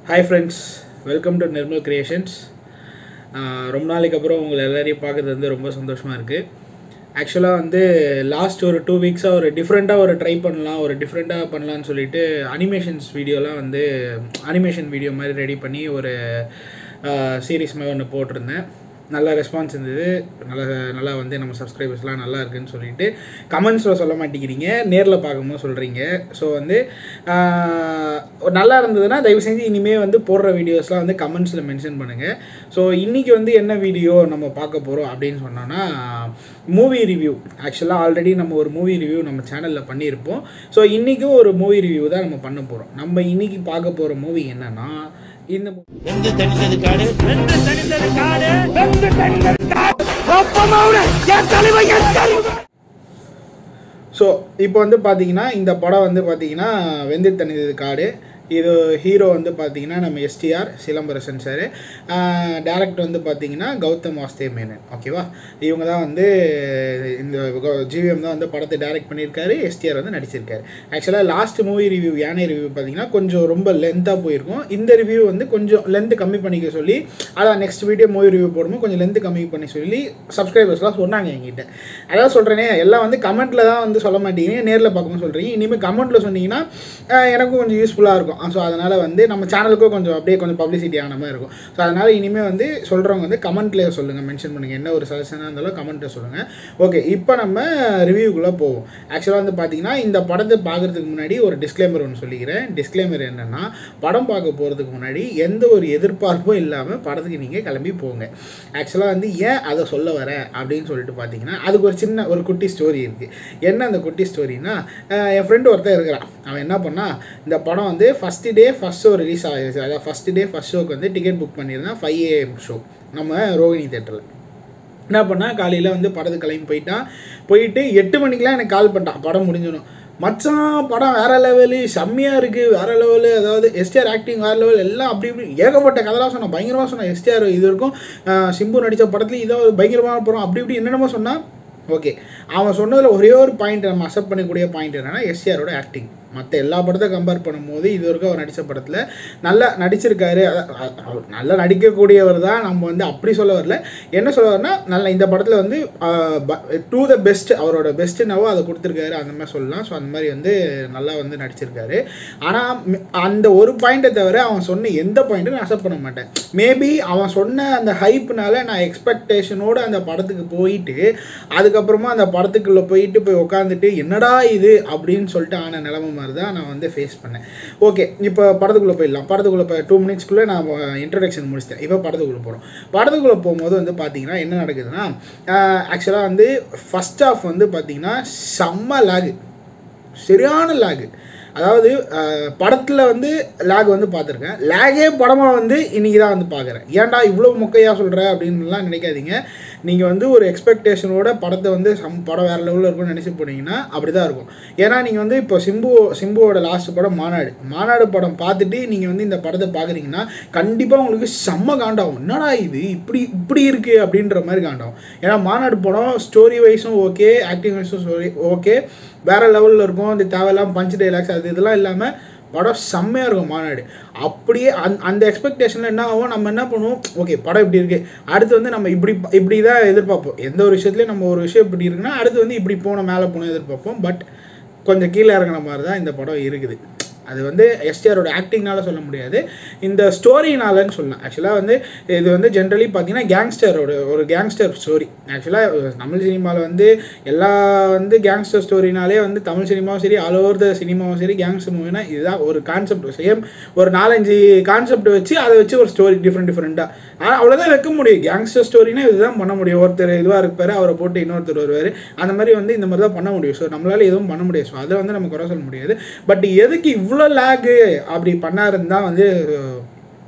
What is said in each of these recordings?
hi friends welcome to Nirmal creations ரொம்ப நாளைக்கு அப்புறம் உங்களை எல்லாரையும் பார்க்குறது வந்து ரொம்ப சந்தோஷமாக இருக்குது ஆக்சுவலாக வந்து லாஸ்ட் ஒரு டூ வீக்ஸாக ஒரு டிஃப்ரெண்ட்டாக ஒரு ட்ரை பண்ணலாம் ஒரு டிஃப்ரெண்ட்டாக பண்ணலான்னு சொல்லிட்டு அனிமேஷன்ஸ் வீடியோலாம் வந்து அனிமேஷன் வீடியோ மாதிரி ரெடி பண்ணி ஒரு சீரீஸ் மாதிரி ஒன்று போட்டிருந்தேன் நல்ல ரெஸ்பான்ஸ் இருந்தது நல்லா நல்லா வந்து நம்ம சப்ஸ்கிரைபர்ஸ்லாம் நல்லா இருக்குன்னு சொல்லிட்டு கமெண்ட்ஸில் சொல்ல மாட்டேங்கிறீங்க நேரில் பார்க்கும்போது சொல்கிறீங்க ஸோ வந்து ஆஹ், நல்லா இருந்ததுன்னா தயவு செஞ்சு இனிமேல் வந்து போடுற வீடியோஸ்லாம் வந்து கமெண்ட்ஸில் மென்ஷன் பண்ணுங்கள் ஸோ இன்றைக்கி வந்து என்ன வீடியோ நம்ம பார்க்க போகிறோம் அப்படின்னு சொன்னோன்னா மூவி ரிவ்யூ ஆக்சுவலாக ஆல்ரெடி நம்ம ஒரு மூவி ரிவ்யூ நம்ம சேனலில் பண்ணியிருப்போம் ஸோ இன்றைக்கும் ஒரு மூவி ரிவ்யூ தான் நம்ம பண்ண போகிறோம் நம்ம இன்றைக்கி பார்க்க போகிற மூவி என்னன்னா இந்த mo- வெந்து தணிந்தது காடு வெந்து தணிந்தது காடு ஸோ இப்போ வந்து பார்த்தீங்கன்னா இந்த படம் வந்து பார்த்தீங்கன்னா வெந்து தணிந்தது காடு இது ஹீரோ வந்து பார்த்தீங்கன்னா நம்ம எஸ்டிஆர் சிலம்பரசன் சார் டேரக்டர் வந்து பார்த்தீங்கன்னா கௌதம் வாஸ்தேவ் மேனன் ஓகேவா இவங்க தான் வந்து இந்த ஜிவிஎம் தான் வந்து படத்தை டைரக்ட் பண்ணியிருக்காரு எஸ்டிஆர் வந்து நடிச்சிருக்காரு ஆக்சுவலாக last movie review Yaanai review பார்த்தீங்கன்னா கொஞ்சம் ரொம்ப லென்த்தாக போயிருக்கும் இந்த ரிவ்யூ வந்து கொஞ்சம் லென்த் கம்மி பண்ணிக்க சொல்லி அதான் நெக்ஸ்ட் வீடியோ மூவி ரிவ்யூ போடும்போது கொஞ்சம் லென்த் கம்மி பண்ணி சொல்லி சப்ஸ்கிரைபர்ஸ்லாம் சொன்னாங்க என்கிட்ட அதான் சொல்கிறேனே எல்லாம் வந்து கமெண்ட்டில் தான் வந்து சொல்ல மாட்டேங்கிறீங்க நேரில் பார்க்கணும்னு சொல்கிறீங்க இனிமேல் கமெண்ட்டில் சொன்னீங்கன்னா அஹ், எனக்கும் கொஞ்சம் யூஸ்ஃபுல்லாக இருக்கும் ஸோ அதனால் வந்து நம்ம சேனலுக்கும் கொஞ்சம் அப்படியே கொஞ்சம் பப்ளிசிட்டி ஆன மாதிரி இருக்கும் ஸோ அதனால் இனிமேல் வந்து சொல்கிறவங்க வந்து கமெண்ட்லேயே சொல்லுங்கள் மென்ஷன் பண்ணுங்கள் என்ன ஒரு சஜஷனாக இருந்தாலும் கமெண்ட்டில் சொல்லுங்கள் ஓகே இப்போ நம்ம ரிவ்யூக்குள்ளே போவோம் ஆக்சுவலாக வந்து பார்த்தீங்கன்னா இந்த படத்தை பார்க்குறதுக்கு முன்னாடி ஒரு டிஸ்க்ளைமர் ஒன்று சொல்லிக்கிறேன் டிஸ்க்ளைமர் என்னென்னா படம் பார்க்க போகிறதுக்கு முன்னாடி எந்த ஒரு எதிர்பார்ப்பும் இல்லாமல் படத்துக்கு நீங்கள் கிளம்பி போங்க ஆக்சுவலாக வந்து ஏன் அதை சொல்ல வரேன் அப்படின்னு சொல்லிட்டு பார்த்தீங்கன்னா அதுக்கு ஒரு சின்ன ஒரு குட்டி ஸ்டோரி இருக்குது என்ன அந்த குட்டி ஸ்டோரினா என் ஃப்ரெண்டு ஒருத்தன் இருக்கிறான் அவன் என்ன பண்ணால் இந்த படம் வந்து first day first show release ஆகிடுச்சு அதாவது ஃபஸ்ட்டு டே ஃபஸ்ட் ஷோக்கு வந்து டிக்கெட் புக் பண்ணியிருந்தான் ஃபைவ் ஏஎம் ஷோ நம்ம ரோகிணி தேட்டரில் என்ன பண்ணா காலையில் வந்து படத்துக்கு கிளம்பி போயிட்டான் போயிட்டு எட்டு மணிக்கெலாம் எனக்கு கால் பண்ணிட்டான் படம் முடிஞ்சிடும் மச்சான் படம் வேற லெவலு செம்மையாக இருக்குது வேற லெவலு அதாவது எஸ்டிஆர் ஆக்டிங் வேற லெவல் எல்லாம் அப்படி இப்படி ஏகப்பட்ட கதெல்லாம் சொன்னான் பயங்கரமாக சொன்னான் எஸ்டிஆர் இது வரைக்கும் ஆஹ், சிம்பு நடித்த படத்துல இதான் ஒரு பயங்கரமான படம் அப்படி இப்படி என்னென்னமோ சொன்னான் ஓகே அவன் சொன்னதில் ஒரே ஒரு பாயிண்ட் நம்ம அக்செப்ட் பண்ணக்கூடிய பாயிண்ட் என்னன்னா எஸ்டிஆரோட ஆக்டிங் மற்ற எல்லா படத்தை கம்பேர் பண்ணும்போது இது வரைக்கும் அவர் நடித்த படத்தில் நல்லா நடிச்சிருக்காரு அத- அ- அவர் நல்லா நடிக்கக்கூடியவர் தான் நம்ம வந்து அப்படி சொல்ல வரல என்ன சொல்ல வரனா நல்ல இந்த படத்தில் வந்து டூ த பெஸ்ட் அவரோட பெஸ்ட் என்னவோ அதை கொடுத்துருக்காரு அந்த மாதிரி சொல்லலாம் ஸோ அந்த மாதிரி வந்து நல்லா வந்து நடிச்சிருக்காரு ஆனால் அந்த ஒரு பாயிண்ட்டை தவிர அவன் சொன்ன எந்த பாயிண்ட்டும் நான் அக்செப்ட் பண்ண மாட்டேன் மேபி அவன் சொன்ன அந்த ஹைப்னால நான் எக்ஸ்பெக்டேஷனோடு அந்த படத்துக்கு போயிட்டு அதுக்கப்புறமா அந்த படத்துக்குள்ளே போயிட்டு போய் உட்காந்துட்டு என்னடா இது அப்படின்னு சொல்லிட்டு ஆன நிலமை மாதிரி தான் நான் வந்து ஃபேஸ் பண்ணேன் ஓகே இப்போ படத்துக்குள்ளே போயிடலாம் படத்துக்குள்ளே இப்போ டூ மினிட்ஸ்க்குள்ளே நான் இன்ட்ரடக்ஷன் முடிச்சிட்டேன் இப்போ படத்துக்குள்ளே போகிறோம் படத்துக்குள்ளே போகும்போது வந்து பார்த்தீங்கன்னா என்ன நடக்குதுன்னா ஆக்சுவலாக வந்து ஃபஸ்ட் ஆஃப் வந்து பார்த்தீங்கன்னா செம்ம லாகு சரியான லாகு அதாவது படத்தில் வந்து லேக் வந்து பார்த்துருக்கேன் லேகே படமாக வந்து இன்றைக்கி தான் வந்து பார்க்குறேன் ஏன்டா இவ்வளோ மொக்கையாக சொல்கிற அப்படின்லாம் நினைக்காதீங்க நீங்கள் வந்து ஒரு எக்ஸ்பெக்டேஷனோட படத்தை வந்து சம் படம் வேறு லெவலில் இருக்கும்னு நினச்சி போனீங்கன்னா அப்படி தான் இருக்கும் ஏன்னா நீங்கள் வந்து இப்போ சிம்பு சிம்புவோட லாஸ்ட் படம் மாநாடு மாநாடு படம் பார்த்துட்டு நீங்கள் வந்து இந்த படத்தை பார்க்குறீங்கன்னா கண்டிப்பாக உங்களுக்கு செம்ம காண்டாகும் என்னடா இது இப்படி இப்படி இருக்குது அப்படின்ற மாதிரி காண்டாகும் ஏன்னா மாநாடு படம் ஸ்டோரி வைஸும் ஓகே ஆக்டிங் வைஸும் ஸ்டோரி ஓகே வேறு லெவலில் இருக்கும் இந்த தேவையில்லாம பஞ்ச் டைலாக்ஸ் அது இதெல்லாம் இல்லாமல் படம் செம்மையாக இருக்கும் மாநாடு அப்படியே அந் அந்த எக்ஸ்பெக்டேஷனில் என்ன ஆகும் நம்ம என்ன பண்ணுவோம் ஓகே படம் இப்படி இருக்குது அடுத்து வந்து நம்ம இப்படி இப்படி தான் எதிர்பார்ப்போம் எந்த ஒரு விஷயத்துலையும் நம்ம ஒரு விஷயம் இப்படி இருக்குன்னா அடுத்து வந்து இப்படி போகணும் மேலே போகணும் எதிர்பார்ப்போம் பட் கொஞ்சம் கீழே இறங்குன மாதிரி தான் இந்த படம் இருக்குது அது வந்து எஸ்டிஆரோட ஆக்டிங்னால சொல்ல முடியாது இந்த ஸ்டோரினாலன்னு சொல்லலாம் ஆக்சுவலாக வந்து இது வந்து ஜென்ரலி பார்த்தீங்கன்னா கேங்ஸ்டரோட ஒரு கேங்ஸ்டர் ஸ்டோரி ஆக்சுவலாக தமிழ் சினிமாவில் வந்து எல்லா வந்து கேங்ஸ்டர் ஸ்டோரினாலே வந்து தமிழ் சினிமாவும் சரி ஆல் ஓவர் த சினிமாவும் சரி கேங்ஸ்டர் மூவினா இதுதான் ஒரு கான்செப்ட் சேம் ஒரு நாலஞ்சு கான்செப்ட் வச்சு அதை வச்சு ஒரு ஸ்டோரி டிஃப்ரெண்ட் டிஃப்ரெண்ட்டாக ஆனால் அவ்வளோதான் வைக்க முடியும் கேங்ஸ்டர் ஸ்டோரினா இதுதான் பண்ண முடியும் ஒருத்தர் இதுவாக இருப்பார் அவரை போட்டு இன்னொருத்தர் வருவார் அந்த மாதிரி வந்து இந்த மாதிரி தான் பண்ண முடியும் ஸோ நம்மளால எதுவும் பண்ண முடியாது ஸோ அதை வந்து நம்ம குறை சொல்ல முடியாது பட் எதுக்கு இவ்வளோ லேகு அப்படி பண்ணாருன்னு தான் வந்து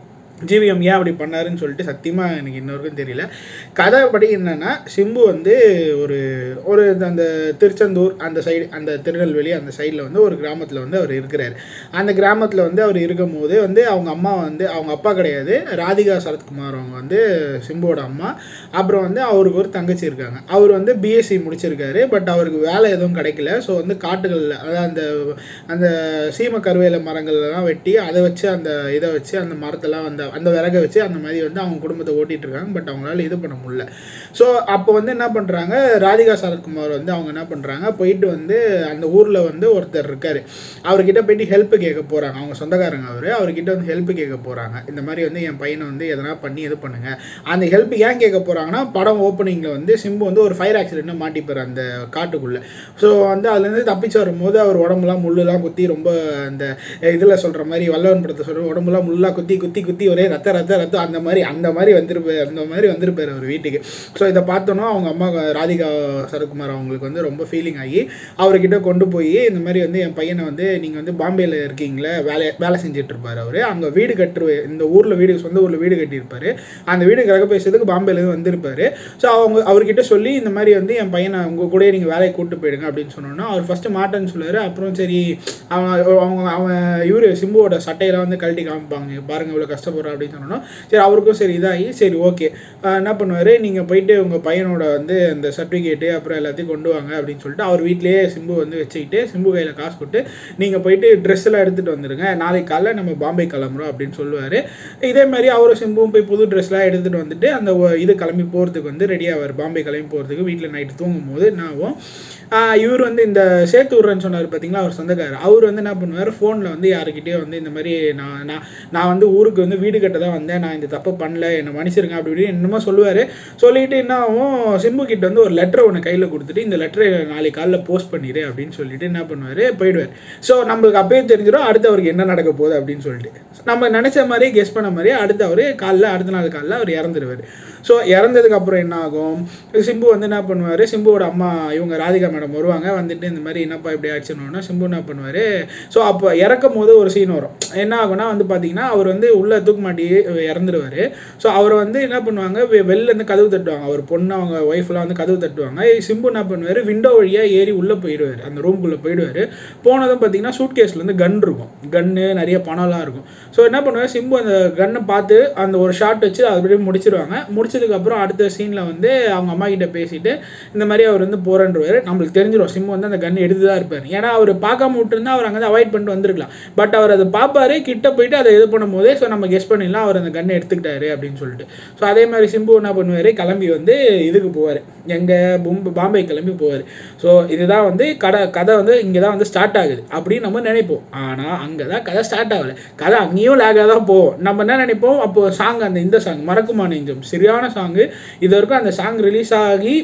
ஜிவிஎம் ஏன் அப்படி பண்ணாருன்னு சொல்லிட்டு சத்தியமாக எனக்கு இன்ன வரைக்கும் தெரியல கதைப்படி என்னென்னா சிம்பு வந்து ஒரு ஒரு அந்த திருச்செந்தூர் அந்த சைடு அந்த திருநெல்வேலி அந்த சைடில் வந்து ஒரு கிராமத்தில் வந்து அவர் இருக்கிறார் அந்த கிராமத்தில் வந்து அவர் இருக்கும் போது வந்து அவங்க அம்மா வந்து அவங்க அப்பா கிடையாது ராதிகா சரத்குமார் அவங்க வந்து சிம்புவோட அம்மா அப்புறம் வந்து அவருக்கு ஒரு தங்கச்சி இருக்காங்க அவர் வந்து பிஎஸ்சி முடிச்சிருக்காரு பட் அவருக்கு வேலை எதுவும் கிடைக்கல ஸோ வந்து காட்டுகளில் அதாவது அந்த அந்த சீம கருவேல மரங்கள்லாம் வெட்டி அதை வச்சு அந்த இதை வச்சு அந்த மரத்தெல்லாம் அந்த அந்த விறகை வச்சு அந்த மாதிரி வந்து அவங்க குடும்பத்தை ஓட்டிட்டு இருக்காங்க பட் அவங்களால இது பண்ண முடியல ஸோ அப்போ வந்து என்ன பண்ணுறாங்க ராதிகா சரத்குமார் வந்து அவங்க என்ன பண்ணுறாங்க போயிட்டு வந்து அந்த ஊரில் வந்து ஒருத்தர் இருக்கார் அவர்கிட்ட போயிட்டு ஹெல்ப் கேட்க போகிறாங்க அவங்க சொந்தக்காரங்க அவர் அவர்கிட்ட வந்து ஹெல்ப் கேட்க போகிறாங்க இந்த மாதிரி வந்து என் பையனை வந்து எதனா பண்ணி இது பண்ணுங்க அந்த ஹெல்ப் ஏன் கேட்க போகிறாங்கன்னா படம் ஓப்பனிங்கில் வந்து சிம்பு வந்து ஒரு ஃபயர் ஆக்சிடென்ட் மாட்டிப்பார் அந்த காட்டுக்குள்ளே ஸோ வந்து அதுலேருந்து தப்பிச்சு வரும்போது அவர் உடம்புலாம் முள்ளுலாம் குத்தி ரொம்ப அந்த இதில் சொல்கிற மாதிரி வல்லவன் படத்தை சொல்கிற உடம்புலாம் முள்ளாக குத்தி குத்தி குத்தி ஒரே ரத்த ரத்த ரத்தம் அந்த மாதிரி அந்த மாதிரி வந்திருப்பார் அந்த மாதிரி வந்திருப்பார் அவர் வீட்டுக்கு ஸோ இதை பார்த்தோன்னா அவங்க அம்மா ராதிகா சரத்குமார் அவங்களுக்கு வந்து ரொம்ப ஃபீலிங் ஆகி அவர்கிட்ட கொண்டு போய் இந்த மாதிரி வந்து என் பையனை வந்து நீங்கள் வந்து பாம்பேயில் இருக்கீங்களே வேலை வேலை செஞ்சுட்டு இருப்பார் அவர் அங்கே வீடு கட்டுரு இந்த ஊரில் வீடு சொந்த ஊரில் வீடு கட்டியிருப்பார் அந்த வீடு கிரக பேசுறதுக்கு பாம்பேலேருந்து வந்திருப்பார் ஸோ அவங்க அவர்கிட்ட சொல்லி இந்த மாதிரி வந்து என் பையனை உங்கள் கூட நீங்கள் வேலையை கூட்டு போயிடுங்க அப்படின்னு சொன்னோன்னா அவர் ஃபஸ்ட்டு மாட்டேன்னு சொல்லுவார் அப்புறம் சரி அவன் அவங்க அவன் இவர் சிம்புவோட சட்டையெல்லாம் வந்து கழட்டி காமிப்பாங்க பாருங்க இவ்வளோ கஷ்டப்படுறா அப்படின்னு சொன்னோன்னா சரி அவருக்கும் சரி இதாகி சரி ஓகே என்ன பண்ணுவார் நீங்கள் போயிட்டு உங்கள் பையனோட வந்து அந்த சர்டிஃபிகேட்டு அப்புறம் எல்லாத்தையும் கொண்டு வாங்க அப்படின்னு சொல்லிட்டு அவர் வீட்டிலேயே சிம்பு வந்து வச்சுக்கிட்டு சிம்பு கையில் காசு கொடுத்து நீங்கள் போயிட்டு ட்ரெஸ் எல்லாம் எடுத்துகிட்டு வந்துடுங்க நாளைக்கு காலைல நம்ம பாம்பே கிளம்புறோம் அப்படின்னு சொல்லுவார் இதே மாதிரி அவரும் சிம்புவும் போய் புது ட்ரெஸ்லாம் எடுத்துகிட்டு வந்துட்டு அந்த ஒ- இது கிளம்பி போகிறதுக்கு வந்து ரெடி ஆவார் பாம்பே கிளம்பி போகிறதுக்கு வீட்டில் நைட்டு தூங்கும் போது என்ன ஆகும் ஆஹ் இவர் வந்து இந்த சேத்து விட்றேன்னு சொன்னார் பார்த்தீங்களா அவர் சொந்தக்காரர் அவர் வந்து என்ன பண்ணுவார் ஃபோனில் வந்து யாருக்கிட்டே வந்து இந்த மாதிரி நான் நான் நான் வந்து ஊருக்கு வந்து வீடு கட்ட தான் வந்தேன் நான் இந்த தப்பு பண்ணல என்னை மன்னிச்சிருங்க அப்படி இப்படின்னு என்னமோ சொல்லுவார் சொல்லிட்டு என்ன ஆகும் சிம்பு கிட்ட வந்து ஒரு லெட்டர் ஒன்று கையில் கொடுத்துட்டு இந்த லெட்டரை நாளைக்கு காலைல போஸ்ட் பண்ணிடு அப்படின்னு சொல்லிட்டு என்ன பண்ணுவார் போயிடுவார் ஸோ நம்மளுக்கு அப்பயே தெரிஞ்சிடும் அடுத்து அவருக்கு என்ன நடக்க போகுது அப்படின்னு சொல்லிட்டு நம்ம நினச்ச மாதிரியே கெஸ் பண்ண மாதிரியே அடுத்து அவர் காலைல அடுத்த நாள் காலைல அவர் இறந்துருவார் ஸோ இறந்ததுக்கு அப்புறம் என்ன ஆகும் சிம்பு வந்து என்ன பண்ணுவார் சிம்புவோட அம்மா இவங்க ராதிகா மேடம் வருவாங்க வந்துட்டு இந்த மாதிரி என்னப்பா இப்படி ஆச்சுன்னா சிம்பு என்ன பண்ணுவார் ஸோ அப்போ இறக்கும் போது ஒரு சீன் வரும் என்ன ஆகும்னா வந்து பார்த்தீங்கன்னா அவர் வந்து உள்ள தூக்கு மாட்டி இறந்துருவார் ஸோ அவர் வந்து என்ன பண்ணுவாங்க வெ- வெளில இருந்து கதவு தட்டுவாங்க அவர் பொண்ணு அவங்க ஒய்ஃப்லாம் வந்து கதவு தட்டுவாங்க சிம்பு என்ன பண்ணுவார் விண்டோ வழியாக ஏறி உள்ளே போயிடுவார் அந்த ரூம்குள்ளே போயிடுவார் போனதும் பார்த்தீங்கன்னா சூட் கேஸில் வந்து கன் இருக்கும் கன்னு நிறைய பணம்லாம் இருக்கும் ஸோ என்ன பண்ணுவார் சிம்பு அந்த கன்னை பார்த்து அந்த ஒரு ஷாட் வச்சு அது அப்படியே முடிச்சிருவாங்க முடிச்சதுக்கப்புறம் அடுத்த சீனில் வந்து அவங்க அம்மா கிட்ட பேசிட்டு இந்த மாதிரி அவர் வந்து போகிறன்றவர் நம்மளுக்கு தெரிஞ்சிடும் சிம்பு வந்து அந்த கன் எடுத்து தான் இருப்பார் ஏன்னா அவர் பார்க்காம விட்டுருந்தா அவர் அங்கே அவாய்ட் பண்ணிட்டு வந்திருக்கலாம் பட் அவர் அதை பார்ப்பாரு கிட்ட போயிட்டு அதை இது பண்ணும்போதே ஸோ நம்ம கெஸ் பண்ணிடலாம் அவர் அந்த கன்னை எடுத்துக்கிட்டாரு அப்படின்னு சொல்லிட்டு ஸோ அதே மாதிரி சிம்பு என்ன பண்ணுவார் கிளம்பி வந்து இதுக்கு போவார் எங்கே பும்பு பாம்பே கிளம்பி போவார் ஸோ இதுதான் வந்து கடை கதை வந்து இங்கே தான் வந்து ஸ்டார்ட் ஆகுது அப்படின்னு நம்ம நினைப்போம் ஆனால் அங்கே தான் கதை ஸ்டார்ட் ஆகலை கதை அங்கேயும் லேகாக தான் போவோம் நம்ம என்ன நினைப்போம் அப்போ சாங் அந்த இந்த சாங் மறக்குமா நெஞ்சம் சரியான சாங்கு இது வரைக்கும் அந்த சாங் ரிலீஸ் ஆகி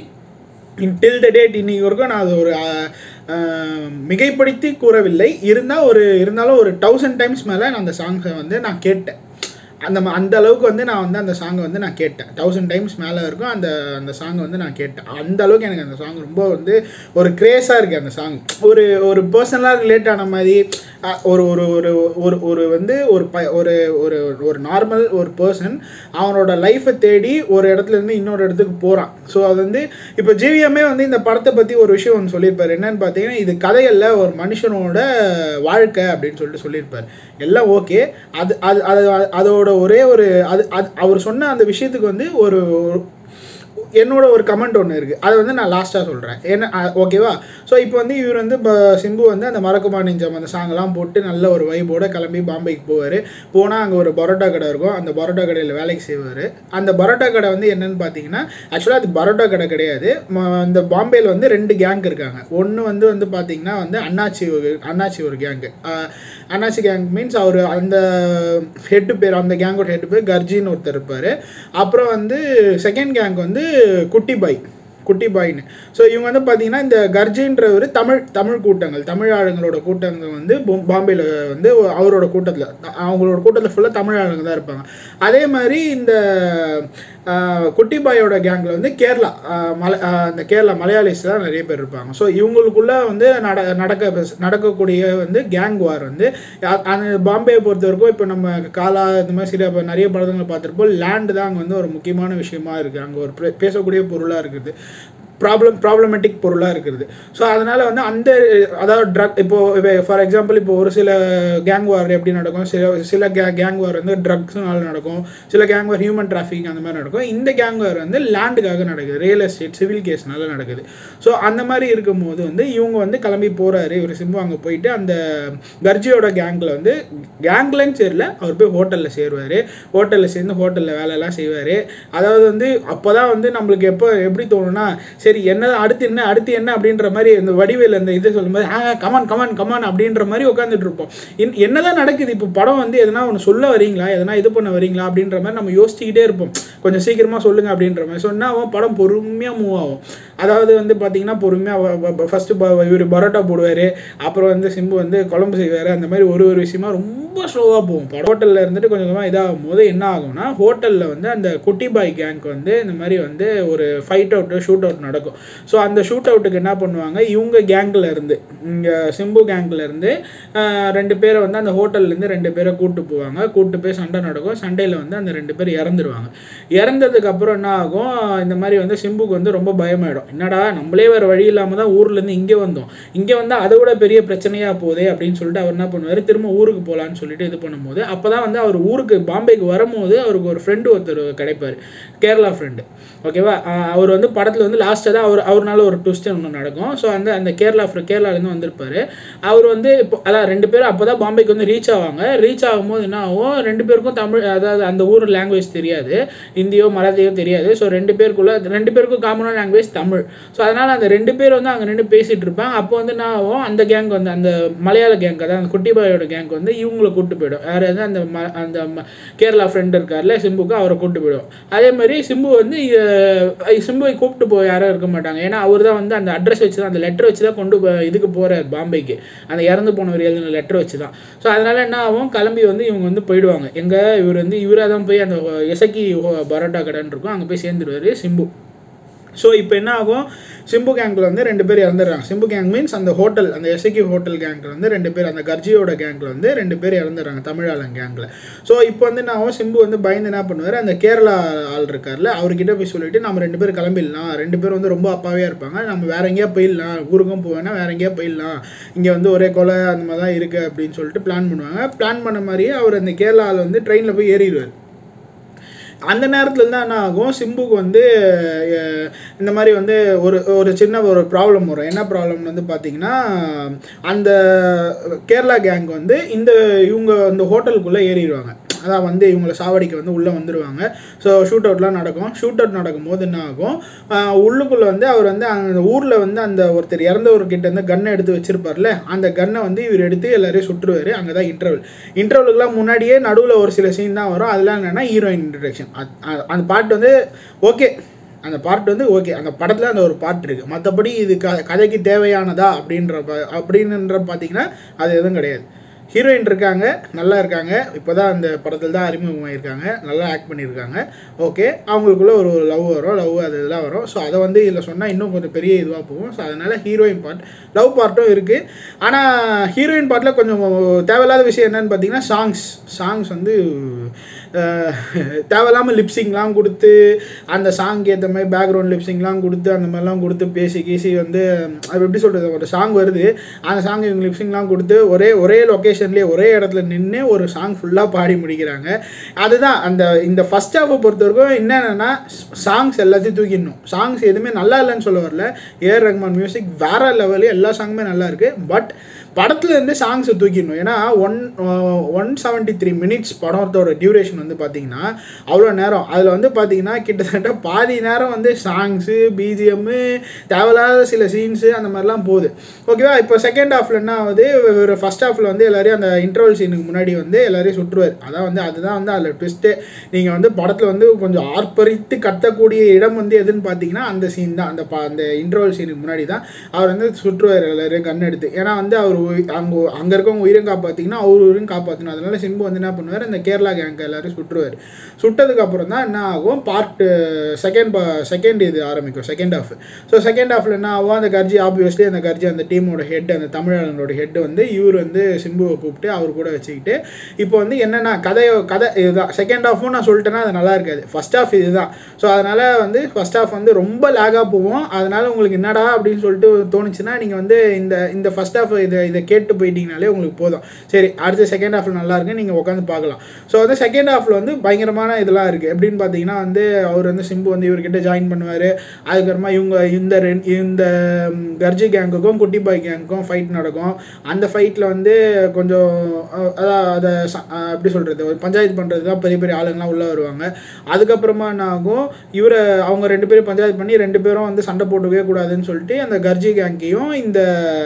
டில் த டேட் இன்னைக்கு வரைக்கும் நான் அது ஒரு ஆஹ், ஆஹ், மிகைப்படுத்தி கூறவில்லை இருந்தால் ஒரு இருந்தாலும் ஒரு தௌசண்ட் டைம்ஸ் மேலே நான் அந்த சாங்ஸை வந்து நான் கேட்டேன் அந்த ம- அந்த அளவுக்கு வந்து நான் வந்து அந்த சாங்கை வந்து நான் கேட்டேன் தௌசண்ட் டைம்ஸ் மேலே இருக்கும் அந்த அந்த சாங்கை வந்து நான் கேட்டேன் அந்த அளவுக்கு எனக்கு அந்த சாங் ரொம்ப வந்து ஒரு கிரேஸாக இருக்குது அந்த சாங் ஒரு ஒரு பர்சனலாக ரிலேட் ஆன மாதிரி அஹ், ஒரு ஒரு ஒரு ஒரு ஒரு வந்து ஒரு ப ஒரு ஒரு ஒரு நார்மல் ஒரு பர்சன் அவனோட லைஃப்பை தேடி ஒரு இடத்துல இருந்து இன்னொரு இடத்துக்கு போகிறான் ஸோ அது வந்து இப்போ ஜிவிஎம்மே வந்து இந்த படத்தை பற்றி ஒரு விஷயம் ஒன்று சொல்லியிருப்பார் என்னன்னு பார்த்தீங்கன்னா இது கதையல்ல ஒரு மனுஷனோட வாழ்க்கை அப்படின்னு சொல்லிட்டு சொல்லியிருப்பார் எல்லாம் ஓகே அது அது அது அதோட ஒரே ஒரு அது அது அவர் சொன்ன அந்த விஷயத்துக்கு வந்து ஒரு ஒரு- என்னோட ஒரு கமெண்ட் ஒன்று இருக்குது அதை வந்து நான் லாஸ்ட்டாக சொல்கிறேன் என்ன அ- ஓகேவா ஸோ இப்போ வந்து இவர் வந்து இப்போ சிம்பு வந்து அந்த மறக்குமா நெஞ்சம் அந்த சாங்கெல்லாம் போட்டு நல்ல ஒரு வைபோட கிளம்பி பாம்பேக்கு போவார் போனால் அங்கே ஒரு பரோட்டா கடை இருக்கும் அந்த பரோட்டா கடையில் வேலைக்கு செய்வார் அந்த பரோட்டா கடை வந்து என்னன்னு பார்த்தீங்கன்னா ஆக்சுவலாக அது பரோட்டா கடை கிடையாது ம- இந்த பாம்பேயில் வந்து ரெண்டு கேங் இருக்காங்க ஒன்று வந்து வந்து பார்த்தீங்கன்னா வந்து அண்ணாச்சி ஒரு அண்ணாச்சி ஒரு கேங்கு அண்ணாச்சி கேங் மீன்ஸ் அவர் அந்த ஹெட்டு பேர் அந்த கேங்கோட ஹெட்டு பேர் கர்ஜின்னு ஒருத்தர் இருப்பார் அப்புறம் வந்து செகண்ட் கேங் வந்து குட்டி பாய் குட்டி பாய்னு ஸோ இவங்க வந்து பார்த்தீங்கன்னா இந்த கர்ஜின்றவர் தமிழ் தமிழ் கூட்டங்கள் தமிழ் ஆளுங்களோட கூட்டங்கள் வந்து பொம்- பாம்பேல வந்து அவரோட கூட்டத்தில் அவங்களோட கூட்டத்தில் ஃபுல்லாக தமிழ் ஆளுங்க தான் இருப்பாங்க அதே மாதிரி இந்த ஆஹ், குட்டி பாயோட கேங்கில் வந்து கேரளா ஆஹ், மலை ஆஹ், இந்த கேரளா மலையாளிஸ் தான் நிறைய பேர் இருப்பாங்க ஸோ இவங்களுக்குள்ள வந்து நட நடக்க நடக்கக்கூடிய வந்து கேங் வார் வந்து அ- அந்த பாம்பேயை பொறுத்த வரைக்கும் இப்போ நம்ம காலா இந்த மாதிரி சில இப்ப நிறைய படங்களை பார்த்துருப்போம் லேண்டு தான் அங்கே வந்து ஒரு முக்கியமான விஷயமா இருக்குது அங்கே ஒரு பே- பேசக்கூடிய பொருளாக இருக்குது ப்ராப்ளம் ப்ராப்ளமேட்டிக் பொருளாக இருக்கிறது ஸோ அதனால் வந்து அந்த அதாவது ட்ரக் இப்போது ஃபார் எக்ஸாம்பிள் இப்போ ஒரு சில கேங் வார் எப்படி நடக்கும் சில சில கே கேங் வார் வந்து ட்ரக்ஸ்னால நடக்கும் சில கேங் வார் ஹியூமன் டிராஃபிக் அந்த மாதிரி நடக்கும் இந்த கேங் வார் வந்து லேண்டுக்காக நடக்குது ரியல் எஸ்டேட் சிவில் கேஸ்னால நடக்குது ஸோ அந்த மாதிரி இருக்கும்போது வந்து இவங்க வந்து கிளம்பி போகிறாரு இவர் சிம்பு அங்கே போயிட்டு அந்த கர்ஜியோட கேங்கில் வந்து கேங்லன்னு சேரல அவர் போய் ஹோட்டலில் சேருவார் ஹோட்டலில் சேர்ந்து ஹோட்டலில் வேலையெல்லாம் செய்வார் அதாவது வந்து அப்போ தான் வந்து நம்மளுக்கு எப்போ எப்படி தோணும்னா சரி என்ன அடுத்து என்ன அடுத்து என்ன அப்படின்ற மாதிரி இந்த வடிவேல் அந்த இது சொல்லும்போது ஆ கமான் கமான் கமான் அப்படின்ற மாதிரி உட்காந்துட்டு இருப்போம் என் என்னதான் நடக்குது இப்போ படம் வந்து எதனா ஒன்று சொல்ல வரீங்களா எதனா இது பண்ண வரீங்களா அப்படின்ற மாதிரி நம்ம யோசிச்சுக்கிட்டே இருப்போம் கொஞ்சம் சீக்கிரமாக சொல்லுங்க அப்படின்ற மாதிரி சொன்னால் படம் பொறுமையாக மூவ் ஆகும் அதாவது வந்து பார்த்தீங்கன்னா பொறுமையாக ஃபஸ்ட்டு இவர் பரோட்டா போடுவார் அப்புறம் வந்து சிம்பு வந்து குழம்பு செய்வார் அந்த மாதிரி ஒரு ஒரு விஷயமா ரொம்ப ஸ்லோவாக போகும் படம் ஹோட்டலில் இருந்துட்டு கொஞ்சம் கொஞ்சமாக இதாகும் போது என்ன ஆகும்னா ஹோட்டலில் வந்து அந்த குட்டி பாய் கேங்க் வந்து இந்த மாதிரி வந்து ஒரு ஃபைட் அவுட்டு ஷூட் அவுட் நடக்கும் ஸோ அந்த ஷூட் அவுட்டுக்கு என்ன பண்ணுவாங்க இவங்க கேங்கில் இருந்து இங்கே சிம்பு கேங்கில் இருந்து ஆஹ், ரெண்டு பேரை வந்து அந்த ஹோட்டல்லேருந்து ரெண்டு பேரை கூட்டு போவாங்க கூட்டு போய் சண்டை நடக்கும் சண்டையில் வந்து அந்த ரெண்டு பேர் இறந்துருவாங்க இறந்ததுக்கு அப்புறம் என்ன ஆகும் இந்த மாதிரி வந்து சிம்புக்கு வந்து ரொம்ப பயமாயிடும் என்னடா நம்மளே வேறு வழி இல்லாமல் தான் ஊர்லேருந்து இங்கே வந்தோம் இங்கே வந்தால் அதை விட பெரிய பிரச்சனையாக போதே அப்படின்னு சொல்லிட்டு அவர் என்ன பண்ணுவார் திரும்ப ஊருக்கு போகலான்னு சொல்லிட்டு இது பண்ணும்போது அப்போ தான் வந்து அவர் ஊருக்கு பாம்பேக்கு வரும்போது அவருக்கு ஒரு ஃப்ரெண்டு ஒருத்தர் கிடைப்பார் கேரளா ஃப்ரெண்டு ஓகேவா ஆஹ் அவர் வந்து படத்தில் வந்து லாஸ்ட்டாக தான் அவர் அவர்னால ஒரு ட்விஸ்ட் ஒன்று நடக்கும் ஸோ அந்த அந்த கேரளா fr- கேரளாலேருந்து வந்திருப்பாரு அவர் வந்து இப்போ அதான் ரெண்டு பேரும் அப்போ தான் பாம்பேக்கு வந்து ரீச் ஆவாங்க ரீச் ஆகும்போது என்ன ஆகும் ரெண்டு பேருக்கும் தமிழ் அதாவது அந்த ஊர் லாங்குவேஜ் தெரியாது ஹிந்தியோ மராத்தியோ தெரியாது ஸோ ரெண்டு பேருக்குள்ள ரெண்டு பேருக்கும் காமனான லாங்குவேஜ் தமிழ் ஸோ அதனால் அந்த ரெண்டு பேர் வந்து அங்கே நின்று பேசிகிட்டு இருப்பாங்க அப்போ வந்து என்ன ஆகும் அந்த கேங் வந்து அந்த மலையாள கேங் அதான் அந்த குட்டி பாயோட கேங் வந்து இவங்களை கூட்டு போயிடும் யாராவது அந்த ம அந்த ம- கேரளா ஃப்ரெண்ட் இருக்கார்ல சிம்புக்கு அவரை கூட்டு போயிடும் அதே மாதிரி சிம்பு வந்து அஹ், சிம்புவை கூப்பிட்டு போய் யாரும் இருக்க மாட்டாங்க ஏன்னா அவர் தான் வந்து அந்த அட்ரஸ் வச்சு தான் அந்த லெட்டர் வச்சு தான் கொண்டு போ- இதுக்கு போகிறார் பாம்பேக்கு அந்த இறந்து போனவர் எழுதின லெட்டர் வச்சு தான் ஸோ அதனால என்ன ஆகும் கிளம்பி வந்து இவங்க வந்து போயிடுவாங்க எங்கே இவர் வந்து இவராக தான் போய் அந்த எசக்கி பரோட்டா கடைன்னு இருக்கும் அங்கே போய் சேர்ந்துருவாரு சிம்பு ஸோ இப்போ என்ன ஆகும் சிம்பு கேங்கில் வந்து ரெண்டு பேர் இறந்துடுறாங்க சிம்பு கேங் மீன்ஸ் அந்த ஹோட்டல் அந்த எஸ்ஐகி ஹோட்டல் கேங்கில் வந்து ரெண்டு பேர் அந்த கர்ஜியோட கேங்கில் வந்து ரெண்டு பேர் இறந்துடுறாங்க தமிழாளன் கேங்கில் ஸோ இப்போ வந்து என்ன ஆகும் சிம்பு வந்து பயந்து என்ன பண்ணுவார் அந்த கேரளா ஆள் இருக்கார்ல அவர்கிட்ட போய் சொல்லிட்டு நம்ம ரெண்டு பேரும் கிளம்பிடலாம் ரெண்டு பேரும் வந்து ரொம்ப அப்பாவே இருப்பாங்க நம்ம வேற எங்கேயா போயிடலாம் ஊருக்கும் போவேன்னா வேற எங்கேயா போயிடலாம் இங்கே வந்து ஒரே கொலை அந்த மாதிரி தான் இருக்குது அப்படின்னு சொல்லிட்டு பிளான் பண்ணுவாங்க பிளான் பண்ண மாதிரியே அவர் அந்த கேரளா ஆள் வந்து ட்ரெயினில் போய் ஏறிடுவார் அந்த நேரத்தில் தான் என்ன ஆகும் சிம்புக்கு வந்து அஹ், இந்த மாதிரி வந்து ஒரு ஒரு சின்ன ஒரு ப்ராப்ளம் வரும் என்ன ப்ராப்ளம்னு வந்து பார்த்தீங்கன்னா அந்த கேரளா கேங் வந்து இந்த இவங்க இந்த ஹோட்டலுக்குள்ளே ஏறிடுவாங்க அதான் வந்து இவங்களை சாவடிக்க வந்து உள்ளே வந்துடுவாங்க ஸோ ஷூட் அவுட்லாம் நடக்கும் ஷூட் அவுட் நடக்கும்போது என்ன ஆகும் ஆஹ் உள்ளுக்குள்ளே வந்து அவர் வந்து அந்த ஊரில் வந்து அந்த ஒருத்தர் இறந்தவர்கிட்ட இருந்து கன்னை எடுத்து வச்சிருப்பார்ல அந்த கன்னை வந்து இவர் எடுத்து எல்லாரையும் சுட்டுருவார் அங்கே தான் இன்டர்வல் இன்டர்வலுக்குலாம் முன்னாடியே நடுவில் ஒரு சில சீன் தான் வரும் அதெல்லாம் என்னென்னா ஹீரோயின் இன்ட்ரடக்ஷன் அந்த பாட்டு வந்து ஓகே அந்த பார்ட் வந்து ஓகே அந்த படத்தில் அந்த ஒரு பார்ட் இருக்குது மற்றபடி இது க கதைக்கு தேவையானதா அப்படின்ற ப அப்படின்ற பார்த்தீங்கன்னா அது எதுவும் கிடையாது ஹீரோயின் இருக்காங்க நல்லா இருக்காங்க இப்போ தான் அந்த படத்தில் தான் அறிமுகமாயிருக்காங்க நல்லா ஆக்ட் பண்ணியிருக்காங்க ஓகே அவங்களுக்குள்ள ஒரு லவ் வரும் லவ் அது இதெல்லாம் வரும் ஸோ அதை வந்து இதில் சொன்னால் இன்னும் கொஞ்சம் பெரிய இதுவாக போகும் ஸோ அதனால் ஹீரோயின் பார்ட் லவ் பார்ட்டும் இருக்குது ஆனால் ஹீரோயின் பார்ட்டில் கொஞ்சம் தேவையில்லாத விஷயம் என்னன்னு பார்த்தீங்கன்னா சாங்ஸ் சாங்ஸ் வந்து அஹ், தேவையில்லாமல் லிப்ஸிங்லாம் கொடுத்து அந்த சாங்க்கு ஏற்ற மாதிரி பேக்ரவுண்ட் லிப்ஸிங்லாம் கொடுத்து அந்த மாதிரிலாம் கொடுத்து பேசி கீசி வந்து அது எப்படி சொல்கிறது ஒரு சாங் வருது அந்த சாங் இவங்க லிப்ஸிங்லாம் கொடுத்து ஒரே ஒரே லொக்கேஷன்லேயே ஒரே இடத்துல நின்று ஒரு சாங் ஃபுல்லாக பாடி முடிக்கிறாங்க அதுதான் அந்த இந்த ஃபஸ்ட் ஹாஃபை பொறுத்த வரைக்கும் என்னென்னா சாங்ஸ் எல்லாத்தையும் தூக்கிடணும் சாங்ஸ் எதுவுமே நல்லா இல்லைன்னு சொல்ல வரல ஏஆர் ரஹ்மான் மியூசிக் வேற லெவலு எல்லா சாங்குமே நல்லா இருக்கு பட் படத்துல இருந்து சாங்ஸை தூக்கிடணும் ஏன்னா one one seventy three minutes படத்தோட டியூரேஷன் வந்து பார்த்தீங்கன்னா அவ்வளோ நேரம் அதில் வந்து பார்த்தீங்கன்னா கிட்டத்தட்ட பாதி நேரம் வந்து சாங்ஸு பிஜிஎம்மு தேவையில்லாத சில சீன்ஸு அந்த மாதிரிலாம் போகுது ஓகேவா இப்போ செகண்ட் ஹாஃப்ல என்ன ஆகுது ஒரு ஃபர்ஸ்ட் ஹாஃப்ல வந்து எல்லாரையும் அந்த இன்டர்வல் சீனுக்கு முன்னாடி வந்து எல்லாரையும் சுற்றுவார் அதான் வந்து அதுதான் வந்து அதில் ட்விஸ்ட்டு நீங்கள் வந்து படத்தில் வந்து கொஞ்சம் ஆர்ப்பரித்து கத்தக்கூடிய இடம் வந்து எதுன்னு பார்த்தீங்கன்னா அந்த சீன் தான் அந்த பா அந்த இன்டர்வல் சீனுக்கு முன்னாடி தான் அவர் வந்து சுற்றுவார் எல்லாரையும் கண் எடுத்து ஏன்னா வந்து அவர் உயி- அங்கே அங்கே இருக்கவங்க உயிரும் காப்பாற்றிங்கன்னா அவர் உயிரும் காப்பாற்றணும் அதனால சிம்பு வந்து என்ன பண்ணுவார் அந்த கேரளா கேங்க எல்லாரும் சுற்றுவார் சுட்டதுக்கு அப்புறம் தான் என்ன ஆகும் பார்ட் செகண்ட் செகண்ட் இது ஆரம்பிக்கும் செகண்ட் ஹாஃப் ஸோ செகண்ட் ஹாஃப்ல என்ன ஆகும் அந்த கர்ஜி ஆப்வியஸ்லி அந்த கர்ஜி அந்த டீமோட ஹெட் அந்த தமிழர்களோட ஹெட் வந்து இவர் வந்து சிம்புவை கூப்பிட்டு அவர் கூட வச்சுக்கிட்டு இப்போ வந்து என்னென்னா கதையோ கதை இதுதான் செகண்ட் ஹாஃபும் நான் சொல்லிட்டேன்னா அது நல்லா இருக்காது ஃபர்ஸ்ட் ஹாஃப் இதுதான் ஸோ அதனால் வந்து ஃபர்ஸ்ட் ஹாஃப் வந்து ரொம்ப லேகாக போவோம் அதனால உங்களுக்கு என்னடா அப்படின்னு சொல்லிட்டு தோணுச்சுன்னா நீங்கள் வந்து இந்த இந்த ஃபர்ஸ்ட் ஹாஃப் இதை இதை கேட்டு போயிட்டீங்கனாலே உங்களுக்கு போதும் சரி அடுத்த செகண்ட் ஹாஃப்ல நல்லா இருக்கு நீங்கள் உட்காந்து பார்க்கலாம் ஸோ வந்து செகண்ட் ஹாஃப்ல வந்து பயங்கரமான இதெல்லாம் இருக்குது எப்படின்னு பார்த்தீங்கன்னா வந்து அவர் வந்து சிம்பு வந்து இவர்கிட்ட ஜாயின் பண்ணுவார் அதுக்கப்புறமா இவங்க இந்த ரெண் இந்த ம், கர்ஜி கேங்குக்கும் குட்டி பாய் கேங்குக்கும் ஃபைட் நடக்கும் அந்த ஃபைட்டில் வந்து கொஞ்சம் அஹ், அதான் அதை ச- அஹ், எப்படி சொல்கிறது ஒரு பஞ்சாயத்து பண்ணுறது தான் பெரிய பெரிய ஆளுங்கலாம் உள்ளே வருவாங்க அதுக்கப்புறமா என்ன ஆகும் இவரை அவங்க ரெண்டு பேரும் பஞ்சாயத்து பண்ணி ரெண்டு பேரும் வந்து சண்டை போட்டுக்கவே கூடாதுன்னு சொல்லிட்டு அந்த கர்ஜி கேங்கையும் இந்த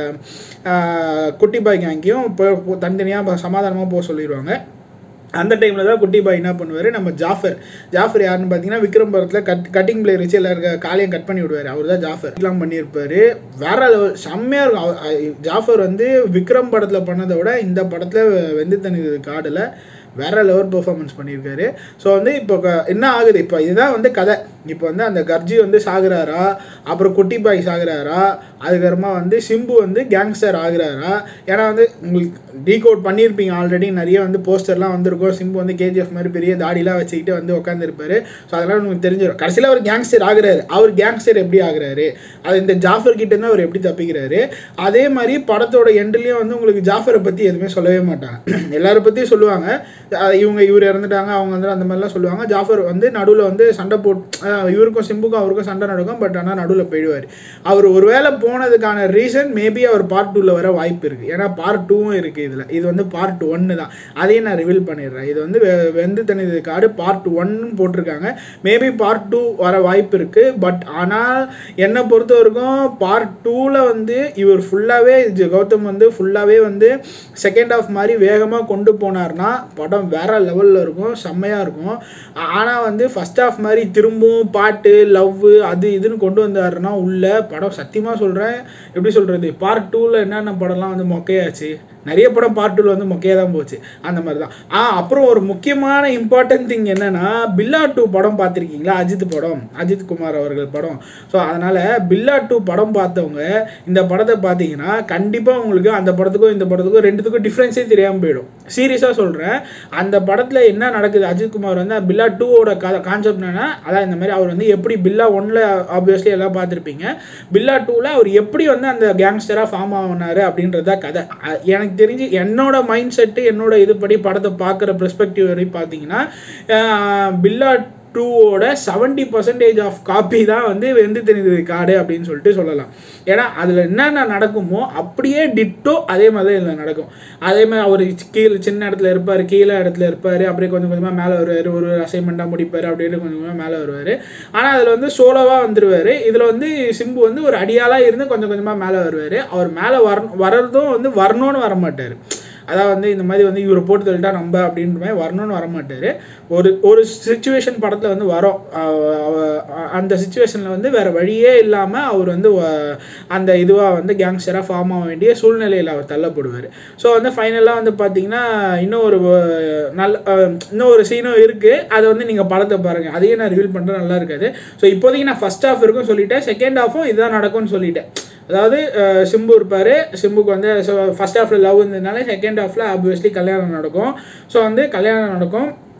அஹ், குட்டி பாய் கேங்கையும் இப்போ தனித்தனியாக சமாதானமாக போக சொல்லிடுவாங்க அந்த டைமில் தான் குட்டி பாய் என்ன பண்ணுவார் நம்ம ஜாஃபர் ஜாஃபர் யாருன்னு பார்த்தீங்கன்னா விக்ரம் படத்தில் கட் கட்டிங் பிளேயர் வச்சு எல்லாருக்கும் காலையும் கட் பண்ணி விடுவார் அவர் தான் ஜாஃபர் எல்லாம் பண்ணியிருப்பாரு வேற level, செம்மையாக இருக்கும் அவ- அ- ஜாஃபர் வந்து விக்ரம் படத்தில் பண்ணதை விட இந்த படத்தில் வெந்து தனி காடில் வேற லெவல் பெர்ஃபார்மன்ஸ் பண்ணியிருக்காரு ஸோ வந்து இப்போ க- என்ன ஆகுது இப்போ இதுதான் வந்து கதை இப்போ வந்து அந்த கர்ஜி வந்து சாகுறாரா அப்புறம் குட்டி பாய் சாகுறாரா அதுக்கப்புறமா வந்து சிம்பு வந்து கேங்ஸ்டர் ஆகுறாரா ஏன்னா வந்து உங்களுக்கு டீகோட் பண்ணியிருப்பீங்க ஆல்ரெடி நிறைய வந்து போஸ்டர்லாம் வந்திருக்கும் சிம்பு வந்து கேஜிஎஃப் மாதிரி பெரிய தாடிலாம் வச்சுக்கிட்டு வந்து உட்காந்துருப்பாரு ஸோ அதெல்லாம் உங்களுக்கு தெரிஞ்சிடும் கடைசியில் அவர் கேங்ஸ்டர் ஆகுறாரு அவர் கேங்ஸ்டர் எப்படி ஆகுறாரு அது இந்த ஜாஃபர் கிட்ட இருந்து அவர் எப்படி தப்பிக்கிறாரு அதே மாதிரி படத்தோட எண்ட்லேயும் வந்து உங்களுக்கு ஜாஃபரை பற்றி எதுவுமே சொல்லவே மாட்டாங்க எல்லாரை பற்றியும் சொல்லுவாங்க அஹ் இவங்க இவர் இறந்துட்டாங்க அவங்க வந்து அந்த மாதிரிலாம் சொல்லுவாங்க ஜாஃபர் வந்து நடுவில் வந்து சண்டை போட்டு அஹ் இவருக்கும் சிம்புக்கும் அவருக்கும் சண்டை நடக்கும் பட் ஆனால் நடுவில் போயிடுவார் அவர் ஒருவேளை போனதுக்கான ரீசன் மேபி அவர் பார்ட் டூவில் வர வாய்ப்பு இருக்குது ஏன்னா பார்ட் டூவும் இருக்குது இதில் இது வந்து பார்ட் ஒன்று தான் அதையும் நான் ரிவீல் பண்ணிடுறேன் இது வந்து வெ- வெந்து தனிது காடு பார்ட் ஒன்னு போட்டிருக்காங்க மேபி பார்ட் டூ வர வாய்ப்பு இருக்குது பட் ஆனால் என்னை பொறுத்த வரைக்கும் பார்ட் டூவில் வந்து இவர் ஃபுல்லாகவே கௌதம் வந்து ஃபுல்லாகவே வந்து செகண்ட் ஹாஃப் மாதிரி வேகமாக கொண்டு போனார்னா படம் வேற லெவலில் இருக்கும் செம்மையாக இருக்கும் ஆனால் வந்து ஃபர்ஸ்ட் ஹாஃப் மாதிரி திரும்பவும் பாட்டு லவ் அது இதுன்னு கொண்டு வந்தாருன்னா உள்ள படம் சத்தியமாக சொல்கிறேன் எப்படி சொல்கிறது பார்ட் டூவில் என்னென்ன படம்லாம் வந்து மொக்கையாச்சு நிறைய படம் பார்ட் டூவில் வந்து மொக்கையாக தான் போச்சு அந்த மாதிரி தான் ஆ அப்புறம் ஒரு முக்கியமான இம்பார்ட்டன்ட் திங் என்னன்னா பில்லா டூ படம் பார்த்துருக்கீங்களா அஜித் படம் அஜித் குமார் அவர்கள் படம் ஸோ அதனால் பில்லா டூ படம் பார்த்தவங்க இந்த படத்தை பார்த்தீங்கன்னா கண்டிப்பாக உங்களுக்கு அந்த படத்துக்கும் இந்த படத்துக்கும் ரெண்டுத்துக்கும் டிஃப்ரென்ஸே தெரியாமல் போயிடும் சீரியஸாக சொல்கிறேன் அந்த படத்தில் என்ன நடக்குது அஜித் குமார் வந்து பில்லா டூவோட கான்செப்ட் என்னன்னா அதான் இந்த மாதிரி அவர் வந்து எப்படி பில்லா ஒன்ல ஆப்வியஸ்லி எல்லாம் பார்த்துருப்பீங்க பில்லா டூவில் அவர் எப்படி வந்து அந்த கேங்ஸ்டராக ஃபார்ம் ஆனார் அப்படின்றத கதை அ- எனக்கு தெரிஞ்சு என்னோட மைண்ட் செட்டு என்னோட இதுபடி படத்தை பார்க்குற பெர்ஸ்பெக்டிவ் வரையும் பார்த்தீங்கன்னா அஹ், பில்லா டூவோட செவன்ட்டி பர்சன்டேஜ் ஆஃப் காப்பி தான் வந்து வெந்து தெரிந்தது காடு அப்படின்னு சொல்லிட்டு சொல்லலாம் ஏன்னா அதில் என்னென்ன நடக்குமோ அப்படியே டிட்டோ அதே மாதிரி தான் இதில் நடக்கும் அதே மாதிரி அவர் கீழே சின்ன இடத்துல இருப்பார் கீழே இடத்துல இருப்பார் அப்படியே கொஞ்சம் கொஞ்சமாக மேலே வருவார் ஒரு அசைன்மெண்ட்டாக முடிப்பார் அப்படின்னு கொஞ்சம் கொஞ்சமாக மேலே வருவார் ஆனால் அதில் வந்து சோலோவாக வந்துருவார் இதில் வந்து சிம்பு வந்து ஒரு அடியாளாக இருந்து கொஞ்சம் கொஞ்சமாக மேலே வருவார் அவர் மேலே வர வரதும் வந்து வரணும்னு வர மாட்டார் அதாவது வந்து இந்த மாதிரி வந்து இவரை போட்டு தள்ளிட்டா நம்ம அப்படின்ற மாதிரி வரணும்னு வர மாட்டார் ஒரு ஒரு சுச்சுவேஷன் படத்தில் வந்து வரோம் அஹ் அவ- அந்த சுச்சுவேஷனில் வந்து வேறு வழியே இல்லாமல் அவர் வந்து வ- அந்த இதுவாக வந்து கேங்ஸ்டராக ஃபார்ம் ஆக வேண்டிய சூழ்நிலையில் அவர் தள்ளப்படுவார் ஸோ வந்து ஃபைனலாக வந்து பார்த்தீங்கன்னா இன்னும் ஒரு அஹ், நல்ல அஹ், இன்னும் ஒரு சீனும் இருக்குது அதை வந்து நீங்கள் படத்தை பாருங்கள் அதையும் நான் ரிவீல் பண்ணுறது நல்லா இருக்காது ஸோ இப்போதைக்கு நான் ஃபஸ்ட் ஹாஃப் இருக்கும் சொல்லிட்டேன் செகண்ட் ஹாஃபும் இதுதான் நடக்கும்னு சொல்லிட்டேன் அதாவது அஹ், சிம்பு இருப்பார் சிம்புக்கு வந்து ஃபர்ஸ்ட் ஹாஃபில் லவ் இருந்ததுனால செகண்ட் ஹாஃபில் ஆப்வியஸ்லி கல்யாணம் நடக்கும் ஸோ வந்து கல்யாணம் நடக்கும்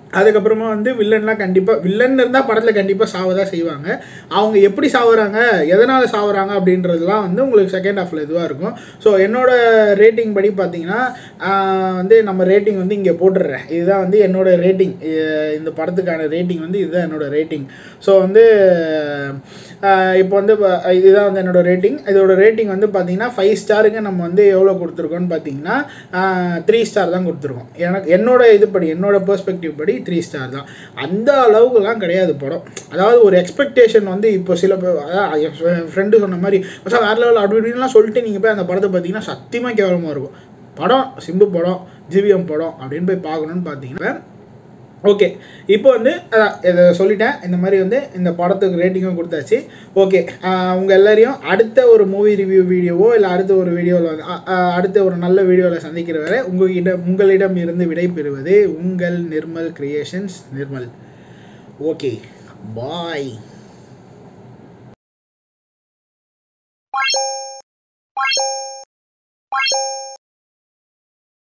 அதுக்கப்புறமா வந்து வில்லன்லாம் கண்டிப்பாக வில்லன் இருந்தால் படத்தில் கண்டிப்பாக சாவ தான் செய்வாங்க அவங்க எப்படி சாவுறாங்க எதனால் சாவுறாங்க அப்படின்றதுலாம் வந்து உங்களுக்கு செகண்ட் ஹாஃபில் இதுவாக இருக்கும் ஸோ என்னோட ரேட்டிங் படி பார்த்தீங்கன்னா ஆஹ் வந்து நம்ம ரேட்டிங் வந்து இங்கே போட்டுடுறேன் இதுதான் வந்து என்னோட ரேட்டிங் இந்த படத்துக்கான ரேட்டிங் வந்து இதுதான் என்னோட ரேட்டிங் ஸோ வந்து ஆஹ் இப்போ வந்து ப- இதுதான் வந்து என்னோட ரேட்டிங் இதோட ரேட்டிங் வந்து பார்த்தீங்கன்னா ஃபைவ் ஸ்டாருக்கு நம்ம வந்து எவ்வளோ கொடுத்துருக்கோம்னு பார்த்தீங்கன்னா த்ரீ ஸ்டார் தான் கொடுத்துருக்கோம் எனக்கு என்னோட இது படி என்னோட பெர்ஸ்பெக்டிவ் படி த்ரீ ஸ்டார் தான் அந்த அளவுக்குலாம் கிடையாது படம் அதாவது ஒரு எக்ஸ்பெக்டேஷன் வந்து இப்போ சில பேர் அதான் என் ஃப்ரெண்டு சொன்ன மாதிரி சார் வேறு லெவல் அப்படி இப்படின்லாம் சொல்லிட்டு நீங்கள் போய் அந்த படத்தை பார்த்தீங்கன்னா சத்தியமாக கேவலமாக இருக்கும் படம் சிம்பு படம் ஜிவிஎம் படம் அப்படின்னு போய் பார்க்கணுன்னு பார்த்தீங்கன்னா ஓகே இப்போ வந்து அதான் இதை சொல்லிட்டேன் இந்த மாதிரி வந்து இந்த படத்துக்கு ரேட்டிங்கும் கொடுத்தாச்சு ஓகே உங்கள் எல்லாரையும் அடுத்த ஒரு மூவி ரிவ்யூ வீடியோவோ இல்லை அடுத்த ஒரு வீடியோவில் வந்து அ- அ- அடுத்த ஒரு நல்ல வீடியோவில் சந்திக்கிற வரை உங்ககிட்ட உங்களிடம் இருந்து விடை பெறுவது உங்கள் நிர்மல் கிரியேஷன்ஸ் நிர்மல் ஓகே பாய்